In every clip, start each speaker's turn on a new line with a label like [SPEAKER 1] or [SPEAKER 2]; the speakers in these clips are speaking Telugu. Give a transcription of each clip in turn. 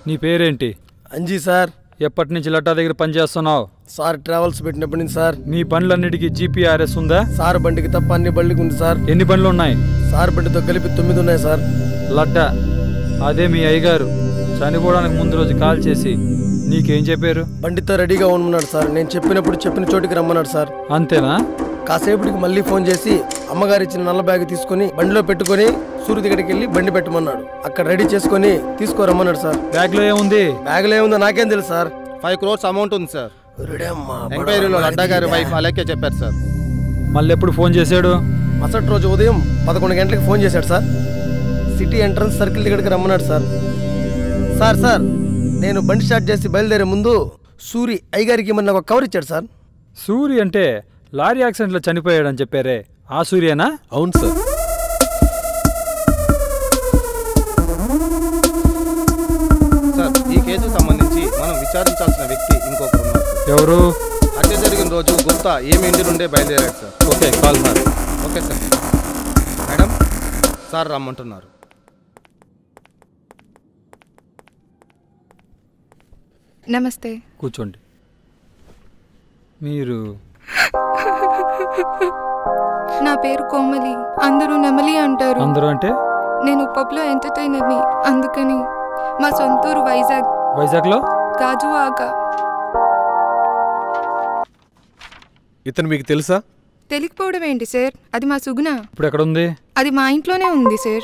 [SPEAKER 1] నీ పేరేంటి
[SPEAKER 2] అంజీ సార్
[SPEAKER 1] ఎప్పటి నుంచి లట్టా దగ్గర పనిచేస్తున్నావు
[SPEAKER 2] సార్ ట్రావెల్స్ పెట్టినప్పటి నుంచి సార్
[SPEAKER 1] నీ బండ్లన్నిటికీ జీపీఆర్ఎస్ ఉందా
[SPEAKER 2] సార్ బండికి తప్ప అన్ని బండికి ఉంది సార్
[SPEAKER 1] ఎన్ని బండ్లు ఉన్నాయి
[SPEAKER 2] సార్ బండితో కలిపి తొమ్మిది ఉన్నాయి సార్
[SPEAKER 1] లడ్డా అదే మీ అయ్యగారు చనిపోవడానికి ముందు రోజు కాల్ చేసి నీకేం చెప్పారు
[SPEAKER 2] బండితో రెడీగా ఉండమన్నాడు సార్ నేను చెప్పినప్పుడు చెప్పిన చోటికి రమ్మన్నాడు సార్
[SPEAKER 1] అంతేనా
[SPEAKER 2] కాసేపటికి మళ్ళీ ఫోన్ చేసి అమ్మగారు ఇచ్చిన నల్ల బ్యాగ్ తీసుకొని బండిలో పెట్టుకొని సూర్యుడి దగ్గరికి వెళ్ళి బండి పెట్టమన్నాడు అక్కడ రెడీ చేసుకొని తీసుకోరమ్మన్నాడు సార్
[SPEAKER 1] బ్యాగ్లో ఏముంది
[SPEAKER 2] బ్యాగ్లో ఏముందో నాకేం తెలుసు సార్
[SPEAKER 3] ఫైవ్ క్రోర్స్ అమౌంట్ ఉంది సార్
[SPEAKER 2] ఒరేడమ్మా,
[SPEAKER 3] ఎంక్వైరీలో
[SPEAKER 2] బడా
[SPEAKER 3] లడ్డా గారి
[SPEAKER 2] వాడిది.
[SPEAKER 3] వైఫ్ అలాగే చెప్పారు సార్
[SPEAKER 1] మళ్ళీ ఎప్పుడు ఫోన్ చేశాడు
[SPEAKER 2] మరుసటి రోజు ఉదయం పదకొండు గంటలకు ఫోన్ చేశాడు సార్ సిటీ ఎంట్రన్స్ సర్కిల్ దగ్గరికి రమ్మన్నాడు సార్ సార్ సార్ నేను బండి స్టార్ట్ చేసి బయలుదేరే ముందు సూరి అయ్యగారికి మొన్న ఒక కవర్ ఇచ్చాడు సార్
[SPEAKER 1] సూరి అంటే లారీ యాక్సిడెంట్లో చనిపోయాడని చెప్పారే ఆ సూర్యేనా
[SPEAKER 4] అవును సార్
[SPEAKER 3] సార్ ఈ కేసుకు సంబంధించి మనం విచారించాల్సిన వ్యక్తి ఇంకొకరు ఉన్నారు
[SPEAKER 1] ఎవరు
[SPEAKER 3] హత్య జరిగిన రోజు గుప్తా ఏమి ఇంటి నుండే బయలుదేరాడు sir
[SPEAKER 1] okay call sir
[SPEAKER 3] okay sir madam sir రమ్మంటున్నారు
[SPEAKER 5] నమస్తే
[SPEAKER 1] కూర్చోండి మీరు
[SPEAKER 5] నా పేరు కోమలి అందరూ నెమలి అంటారు
[SPEAKER 1] అందరూ అంటే
[SPEAKER 5] నేను పబ్లో ఎంటర్టైనర్ని అందుకని మా సొంతూరు వైజాగ్
[SPEAKER 1] వైజాగ్లో
[SPEAKER 5] గాజువాక
[SPEAKER 4] ఇతను మీకు తెలుసా
[SPEAKER 5] తెలియకపోవడం ఏంటి సార్ అది మా సుగుణ
[SPEAKER 1] ఇప్పుడు ఎక్కడ ఉంది
[SPEAKER 5] అది మా ఇంట్లోనే ఉంది సార్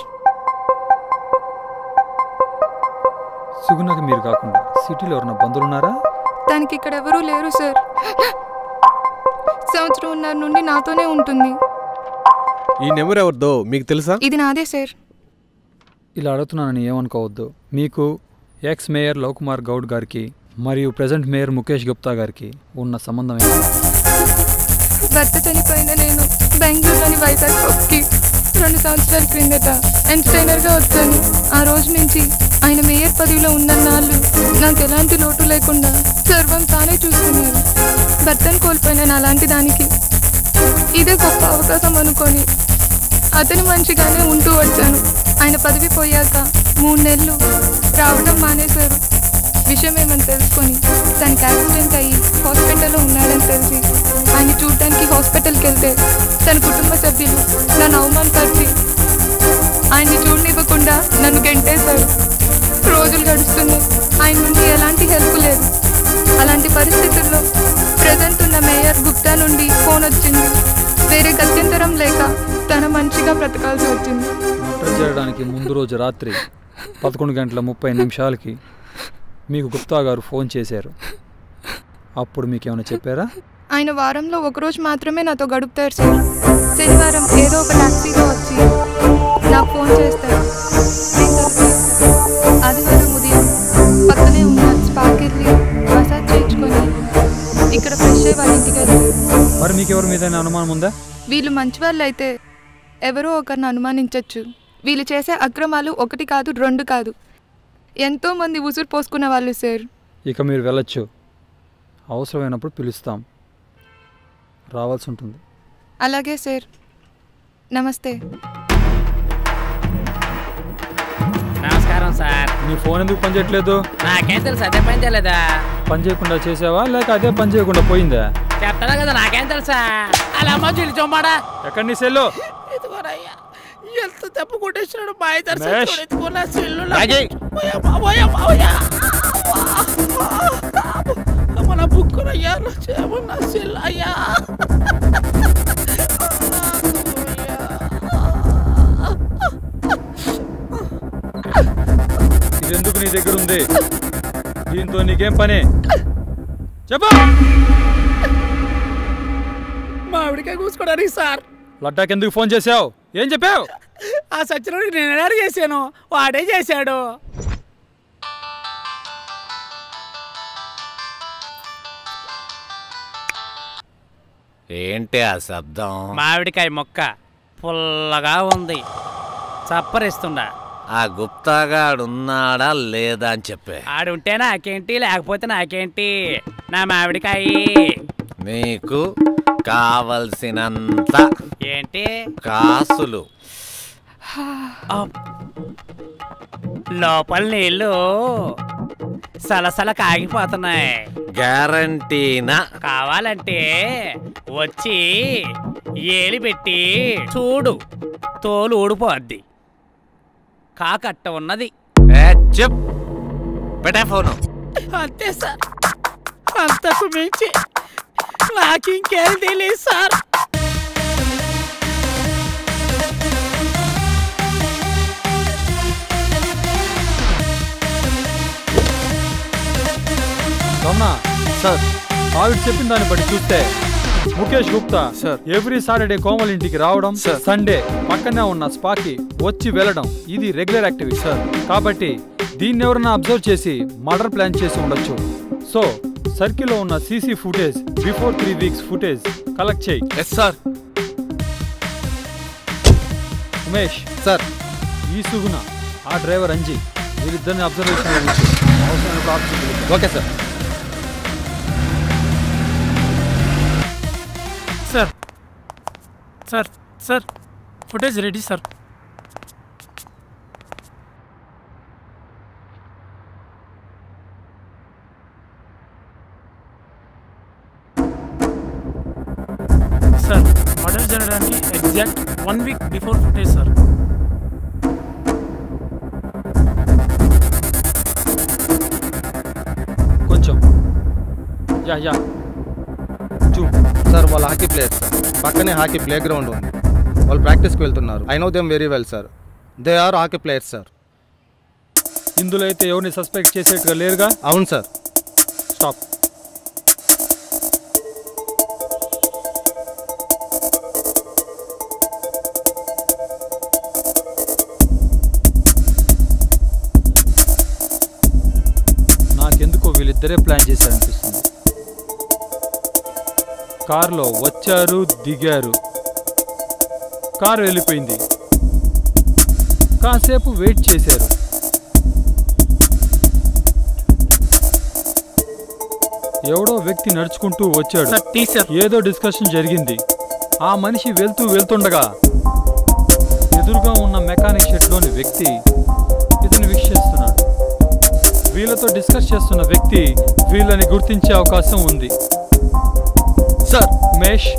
[SPEAKER 1] సుగుణకి మీరు కాకుండా సిటీలో ఎవరన్నా బంధువులు ఉన్నారా
[SPEAKER 5] దానికి ఇక్కడ ఎవరూ లేరు సార్ సంవత్సరం ఉన్నర నుండి నాతోనే ఉంటుంది
[SPEAKER 4] ఈ నెంబర్ ఎవరిదో మీకు తెలుసా
[SPEAKER 5] ఇది నాదే సార్
[SPEAKER 1] ఇలా అడుగుతున్నానని ఏమనుకోవద్దు మీకు ఎక్స్ మేయర్ లవ్ కుమార్ గౌడ్ గారికి మరియు ప్రజెంట్ మేయర్ ముఖేష్ గుప్తా గారికి ఉన్న సంబంధం ఏంటి
[SPEAKER 5] భర్త చనిపోయిన నేను బెంగళూరులోని వైజాగ్ పబ్కి రెండు సంవత్సరాల క్రిందట ఎంటర్టైనర్గా వచ్చాను ఆ రోజు నుంచి ఆయన మేయర్ పదవిలో ఉన్నన్నాళ్ళు నాకు ఎలాంటి లోటు లేకుండా సర్వం తానే చూసుకున్నారు భర్తను కోల్పోయిన అలాంటి దానికి ఇదే గొప్ప అవకాశం అనుకొని అతని మనిషిగానే ఉంటూ వచ్చాను ఆయన పదవి పోయాక మూడు నెలలు రావడం మానేశారు విషయం ఏమని తెలుసుకొని తనకి యాక్సిడెంట్ అయ్యి హాస్పిటల్లో ఉన్నాడని తెలిసి ఆయన చూడడానికి హాస్పిటల్కి వెళ్తే తన కుటుంబ సభ్యులు నన్ను అవమానపరిచి ఆయన్ని చూడనివ్వకుండా నన్ను గెంటేశారు రోజులు గడుస్తున్నాయి ఆయన నుండి ఎలాంటి హెల్ప్ లేదు అలాంటి పరిస్థితుల్లో ప్రజెంట్ ఉన్న మేయర్ గుప్తా నుండి ఫోన్ వచ్చింది వేరే గత్యంతరం లేక తన మంచిగా బ్రతకాల్సి వచ్చింది
[SPEAKER 1] మర్డర్ చేయడానికి ముందు రోజు రాత్రి పదకొండు గంటల ముప్పై నిమిషాలకి మీకు గుప్తా గారు ఫోన్ చేశారు అప్పుడు మీకు ఏమైనా చెప్పారా
[SPEAKER 5] ఆయన వారంలో ఒకరోజు మాత్రమే నాతో గడుపుతారు సార్ శనివారం ఏదో ఒక టాక్సీలో వచ్చి నాకు ఫోన్ చేస్తారు నేను తలుపు ఆదివారం ఉదయం పక్కనే ఉన్న స్పాకి వెళ్ళి మసాజ్ చేయించుకొని ఇక్కడ ఫ్రెష్ అయ్యి వాళ్ళ ఇంటికి వెళ్తారు
[SPEAKER 1] మరి మీకు ఎవరి మీద అనుమానం ఉందా
[SPEAKER 5] వీళ్ళు మంచి వాళ్ళు అయితే ఎవరో ఒకరిని అనుమానించవచ్చు వీళ్ళు చేసే అక్రమాలు ఒకటి కాదు రెండు కాదు ఎంతో మంది ఉసురు పోసుకున్న వాళ్ళు సార్
[SPEAKER 1] ఇక మీరు వెళ్ళొచ్చు అవసరమైనప్పుడు పిలుస్తాం రావాల్సి ఉంటుంది
[SPEAKER 5] అలాగే సార్ నమస్తే
[SPEAKER 6] నమస్కారం సార్
[SPEAKER 1] నీ ఫోన్ ఎందుకు పనిచేయట్లేదు
[SPEAKER 6] నాకేం తెలుసు అదే పని తెలియదా
[SPEAKER 1] పని చేయకుండా చేసావా లేక అదే పని చేయకుండా పోయిందా
[SPEAKER 6] చెప్తాను కదా నాకేం తెలుసా అలా అమ్మ చిల్లి చొమ్మాడా
[SPEAKER 1] ఎక్కడి నీ సెల్లు
[SPEAKER 6] ఎత్తుకోరయ్యా ఎంత తప్పు కొట్టేసినాడు మా ఇద్దరు
[SPEAKER 1] మహేష్.
[SPEAKER 6] సెల్లు ఎత్తుకున్న సెల్లు
[SPEAKER 3] రాజీ.
[SPEAKER 6] మన బుక్కురయ్యా చేయమన్న సెల్ అయ్యా
[SPEAKER 1] ఇది ఎందుకు నీ దగ్గర ఉంది దీంతో నీకేం పని చెప్పు
[SPEAKER 6] మా ఆవిడకే కూసుకోవడానికి సార్
[SPEAKER 1] లడ్డాకి ఎందుకు ఫోన్ చేసావు ఏం చెప్పావు
[SPEAKER 6] ఆ సచ్చినోడికి నేను ఎలా చేశాను వాడే చేశాడు
[SPEAKER 7] ఏంటి ఆ శబ్దం
[SPEAKER 6] మామిడికాయ మొక్క పుల్లగా ఉంది చప్పరిస్తుండా
[SPEAKER 7] ఆ గుప్తాగాడున్నాడా లేదా అని చెప్పే
[SPEAKER 6] ఆడుంటే నాకేంటి లేకపోతే నాకేంటి నా మామిడికాయ
[SPEAKER 7] నీకు కావలసినంత
[SPEAKER 6] ఏంటి
[SPEAKER 7] కాసులు
[SPEAKER 6] అప్. లోపల నీళ్ళు సలసల కాగిపోతున్నాయి
[SPEAKER 7] గ్యారంటీనా
[SPEAKER 6] కావాలంటే వచ్చి ఏలి పెట్టి చూడు తోలు ఊడిపోద్ది కాకట్ట ఉన్నది
[SPEAKER 7] ఏ చెప్ పెట్టే ఫోను
[SPEAKER 6] అంతే సార్ అంతకు మించి నాకు ఇంకేం తెలియదు సార్
[SPEAKER 1] రమణ
[SPEAKER 2] సార్
[SPEAKER 1] ఆవిడ చెప్పిన దాన్ని బట్టి చూస్తే Mukesh Gupta
[SPEAKER 2] sir.
[SPEAKER 1] Every Saturday Komal ఇంటికి రావడం
[SPEAKER 2] సార్.
[SPEAKER 1] సండే పక్కనే ఉన్న స్పాకి వచ్చి వెళ్ళడం ఇది రెగ్యులర్ యాక్టివిటీ సార్ కాబట్టి దీన్ని ఎవరైనా అబ్జర్వ్ చేసి మర్డర్ ప్లాన్ చేసి ఉండొచ్చు సో సర్కిల్లో ఉన్న CC footage before three weeks footage collect చేయి
[SPEAKER 2] ఎస్ సార్
[SPEAKER 1] ఉమేష్
[SPEAKER 2] సార్
[SPEAKER 1] ఈ సుగుణ ఆ డ్రైవర్ అంజీ వీరిద్దరిని అబ్జర్వేషన్ అవసరమైన option
[SPEAKER 2] okay sir
[SPEAKER 8] sir sir sir footage ready sir sir murder జరగడానికి exact one week before footage sir
[SPEAKER 1] కొంచెం యా యా జూమ్
[SPEAKER 3] సార్ వాళ్ళ హాకీ ప్లేయర్స్ సార్ పక్కనే హాకీ ప్లే గ్రౌండ్ ఉంది వాళ్ళు ప్రాక్టీస్కి వెళ్తున్నారు I know them very well sir they are hockey players sir
[SPEAKER 1] ఇందులో అయితే ఎవరిని సస్పెక్ట్ చేసేట్టుగా లేరుగా
[SPEAKER 3] అవును సార్
[SPEAKER 1] స్టాప్ నాకెందుకో వీళ్ళిద్దరే ప్లాన్ చేశారనిపిస్తుంది కారులో వచ్చారు దిగారు కారు వెళ్ళిపోయింది కాసేపు వెయిట్ చేశారు ఎవడో వ్యక్తి నడుచుకుంటూ వచ్చాడు
[SPEAKER 8] సార్ టీ సార్
[SPEAKER 1] ఏదో డిస్కషన్ జరిగింది ఆ మనిషి వెళ్తూ వెళ్తుండగా ఎదురుగా ఉన్న మెకానిక్ షెడ్లోని వ్యక్తి ఇతను వీక్షిస్తున్నాడు వీళ్ళతో డిస్కస్ చేస్తున్న వ్యక్తి వీళ్ళని గుర్తించే అవకాశం ఉంది
[SPEAKER 2] సార్
[SPEAKER 1] ఉమేష్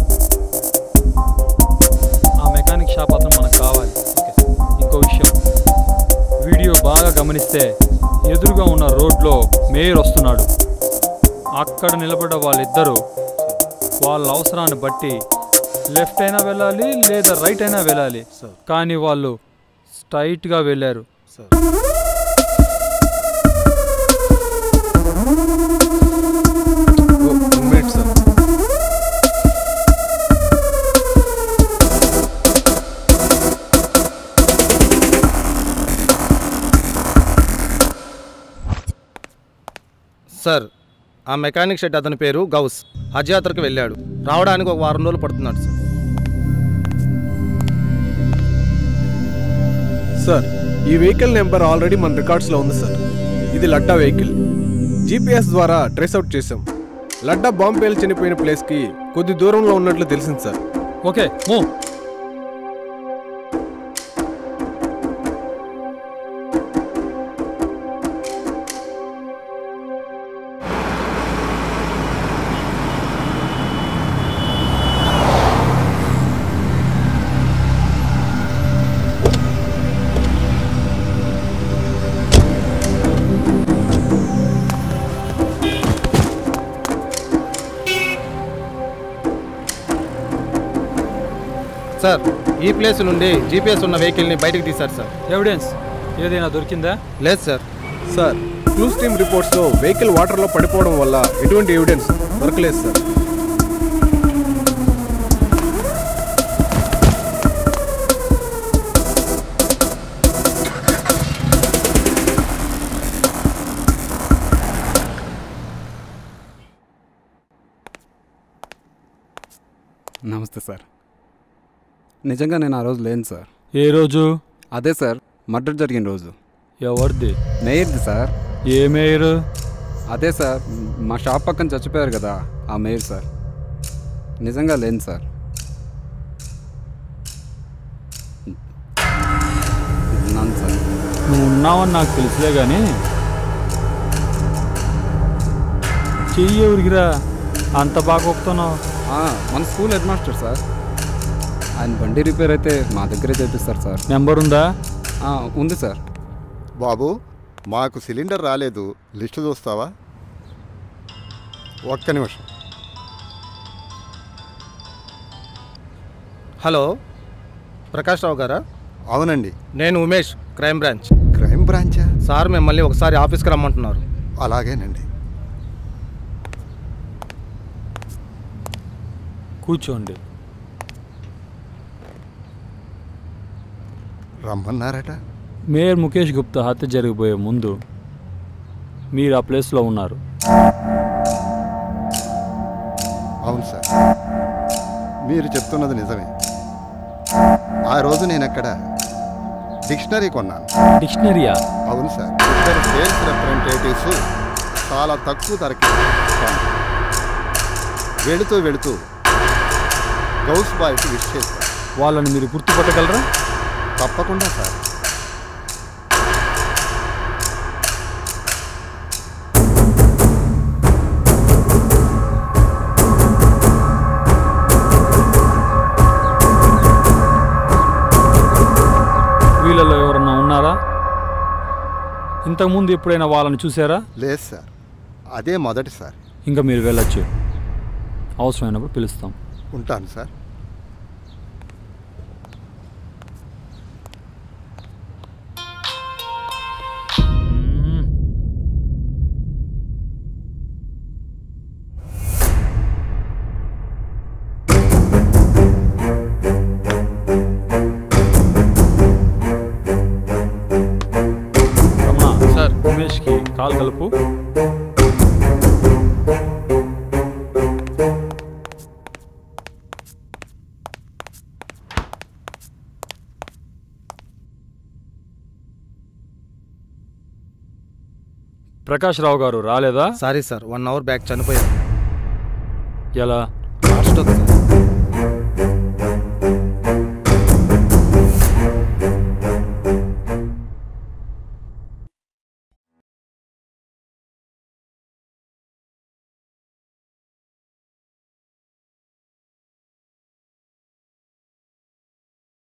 [SPEAKER 1] ఆ మెకానిక్ షాప్ అతను మనకు కావాలి ఓకే సార్. ఇంకో విషయం వీడియో బాగా గమనిస్తే ఎదురుగా ఉన్న రోడ్లో మేయర్ వస్తున్నాడు అక్కడ నిలబడ్డ వాళ్ళిద్దరూ వాళ్ళ అవసరాన్ని బట్టి లెఫ్ట్ అయినా వెళ్ళాలి లేదా రైట్ అయినా వెళ్ళాలి కానీ వాళ్ళు స్ట్రైట్గా వెళ్ళారు
[SPEAKER 3] sir one minute sir sir ఆ మెకానిక్ షెడ్ అతని పేరు గౌస్ హజ్ యాత్రకు వెళ్ళాడు రావడానికి ఒక వారం రోజులు పడుతున్నాడు సార్
[SPEAKER 4] సార్ ఈ వెహికల్ నెంబర్ ఆల్రెడీ మన రికార్డ్స్లో ఉంది సార్ ఇది లడ్డా వెహికల్ జీపీఎస్ ద్వారా ట్రేస్ అవుట్ చేసాం లడ్డా బాంబు పేలు చనిపోయిన ప్లేస్కి కొద్ది దూరంలో ఉన్నట్లు తెలిసింది సార్
[SPEAKER 1] ఓకే మూ
[SPEAKER 3] సార్ ఈ ప్లేస్ నుండి జీపీఎస్ ఉన్న వెహికల్ని బయటకు తీశారు సార్
[SPEAKER 1] ఎవిడెన్స్ ఏదైనా దొరికిందా
[SPEAKER 3] లేదు సార్
[SPEAKER 4] సార్ క్లూస్ టీమ్ రిపోర్ట్స్లో వెహికల్ వాటర్లో పడిపోవడం వల్ల ఎటువంటి ఎవిడెన్స్ దొరకలేదు సార్
[SPEAKER 9] నమస్తే సార్ నిజంగా నేను ఆ రోజు లేను సార్
[SPEAKER 1] ఏ రోజు
[SPEAKER 9] అదే సార్ మర్డర్ జరిగిన రోజు
[SPEAKER 1] ఎవరిది
[SPEAKER 9] మేయర్ది సార్
[SPEAKER 1] ఏ మేయర్
[SPEAKER 9] అదే సార్ మా షాప్ పక్కన చచ్చిపోయారు కదా ఆ మేయర్ సార్ నిజంగా లేను సార్ ఉన్నాను సార్
[SPEAKER 1] నువ్వు ఉన్నావని నాకు తెలుసులే కానీ చెయ్యి ఎవరికిరా అంత బాగా ఒప్పుతున్నావు
[SPEAKER 9] ఆ, మన స్కూల్ హెడ్ మాస్టర్ సార్ ఆయన బండి రిపేర్ అయితే మా దగ్గరే చేపిస్తారు సార్
[SPEAKER 1] నెంబర్ ఉందా
[SPEAKER 9] ఆ, ఉంది సార్
[SPEAKER 10] బాబు మాకు సిలిండర్ రాలేదు లిస్టు చూస్తావా ఒక్క నిమిషం
[SPEAKER 3] హలో ప్రకాష్ రావు గారా
[SPEAKER 10] అవునండి
[SPEAKER 3] నేను ఉమేష్ క్రైమ్ బ్రాంచ్
[SPEAKER 10] క్రైమ్ బ్రాంచా
[SPEAKER 3] సార్ మిమ్మల్ని ఒకసారి ఆఫీస్కి రమ్మంటున్నారు
[SPEAKER 10] అలాగేనండి
[SPEAKER 1] కూర్చోండి
[SPEAKER 10] రమ్మన్నారట
[SPEAKER 1] మేయర్ ముఖేష్ గుప్తా హత్య జరిగిపోయే ముందు మీరు ఆ ప్లేస్లో ఉన్నారు
[SPEAKER 10] అవును సార్ మీరు చెప్తున్నది నిజమే ఆ రోజు నేను అక్కడ డిక్షనరీ కొన్నాను
[SPEAKER 1] డిక్షనరీయా
[SPEAKER 10] అవును సార్ ఇద్దరు సేల్స్ రిప్రజెంటేటివ్స్ చాలా తక్కువ ధరకి కొన్నారు. వెళుతూ వెళుతూ గౌస్ బాయ్కి విష్ చేశారు
[SPEAKER 1] వాళ్ళని మీరు గుర్తుపట్టగలరా
[SPEAKER 10] తప్పకుండా సార్
[SPEAKER 1] వీళ్ళలో ఎవరన్నా ఉన్నారా ఇంతకుముందు ఎప్పుడైనా వాళ్ళని చూసారా
[SPEAKER 10] లేదు సార్ అదే మొదటిసారి
[SPEAKER 1] ఇంకా మీరు వెళ్ళొచ్చు అవసరమైనప్పుడు పిలుస్తాం
[SPEAKER 10] ఉంటాను సార్
[SPEAKER 1] రమణ సార్ ఉమేష్కి కాల్ కలుపు ప్రకాష్ రావు గారు రాలేదా
[SPEAKER 3] sorry sir one hour back చనిపోయారు
[SPEAKER 1] ఎలా
[SPEAKER 3] హార్ట్ స్ట్రోక్ సార్